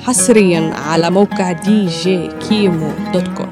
حصريا على موقع دي جي كيمو دوت كوم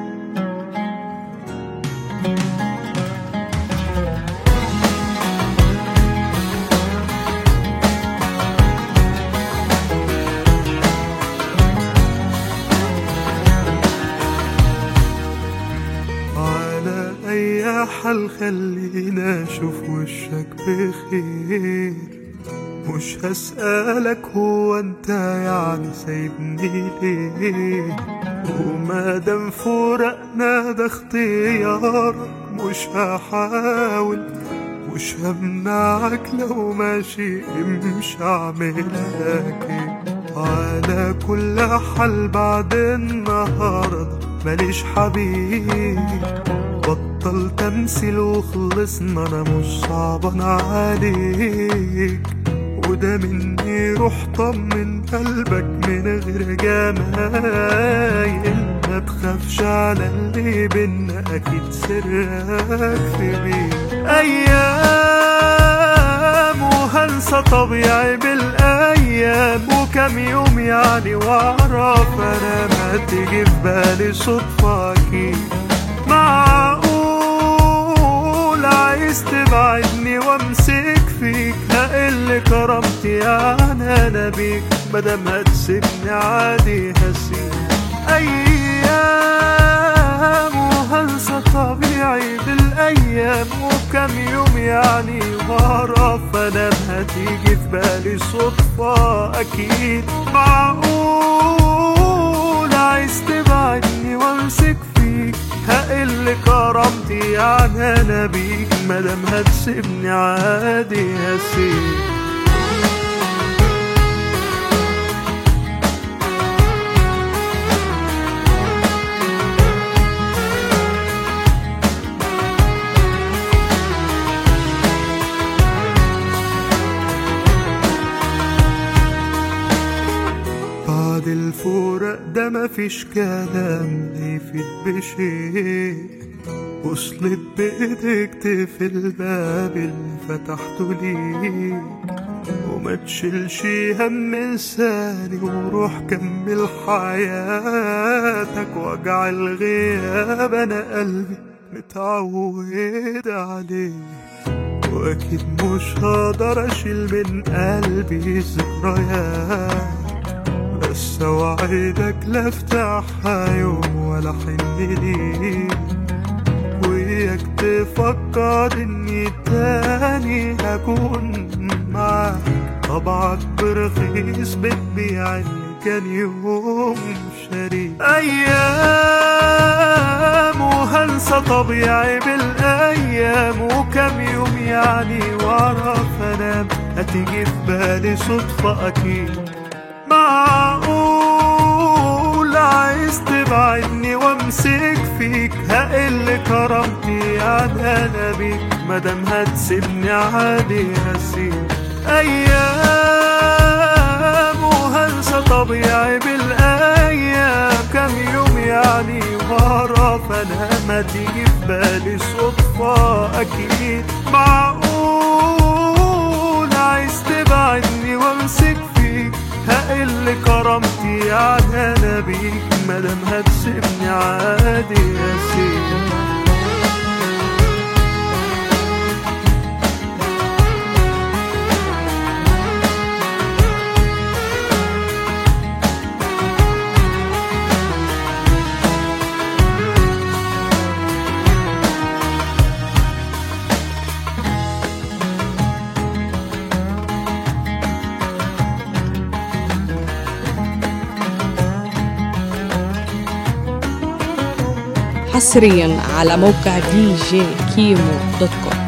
على أي حال خلينا أشوف وشك بخير مش هسألك هو أنت يعني سايبني ليه وما دام فراقنا ده اختيارك مش هحاول مش همنعك لو ماشي مش هعملك ايه على كل حال بعد النهاردة ماليش حبيب بطل تمثيل وخلصنا انا مش صعبان عليك وده مني روح طمن قلبك من غير جمايل ما تخافش على اللي بينا اكيد سرك في بيت ايام وهنسى طبيعي بالايام وكم يوم يعني واعرف انا ما تيجي في بالي صدفه اكيد معقول عايز تبعدني وامسك فيك هقل كرامتي يعني انا بيك مادام هتسيبني عادي هسيب ايام وهنسى طبيعي بالايام وكم يوم يعني واعرف انا هتيجي في بالي صدفة اكيد معقول عايز تبعدني وامسك فيك هقل كرامتي يعني انا بيك مادام هتسيبني عادي هسيب بعد الفراق ده مفيش كلام يفيد بشيء وصلت بإيدك تقفل الباب اللي فتحته ليك وما تشيلش هم انساني وروح كمل حياتك وجع الغياب انا قلبي متعود عليه واكيد مش هقدر اشيل من قلبي ذكريات بس اوعدك لا افتحها يوم ولا حن ليك وياك تفكر اني تاني هكون معاك طبعك برخيص بتبيع اللي كان يوم شريك ايام وهنسى طبيعي بالايام وكم يوم يعني واعرف انام هتيجي في بالي صدفة اكيد معقول عايز تبعدني وامسك فيك هقل كرامتي يعني انا بيك مادام هتسيبني عادي هسيب ايام وهنسى طبيعي بالايام كم يوم يعني واعرف انا ما تيجي في بالي صدفة اكيد معقول عايز تبعدني وامسك فيك هقل كرامتي يعني انا بيك مادام هتسيبني عادي هسيب حصريا على موقع دي جي كيمو دوت كوم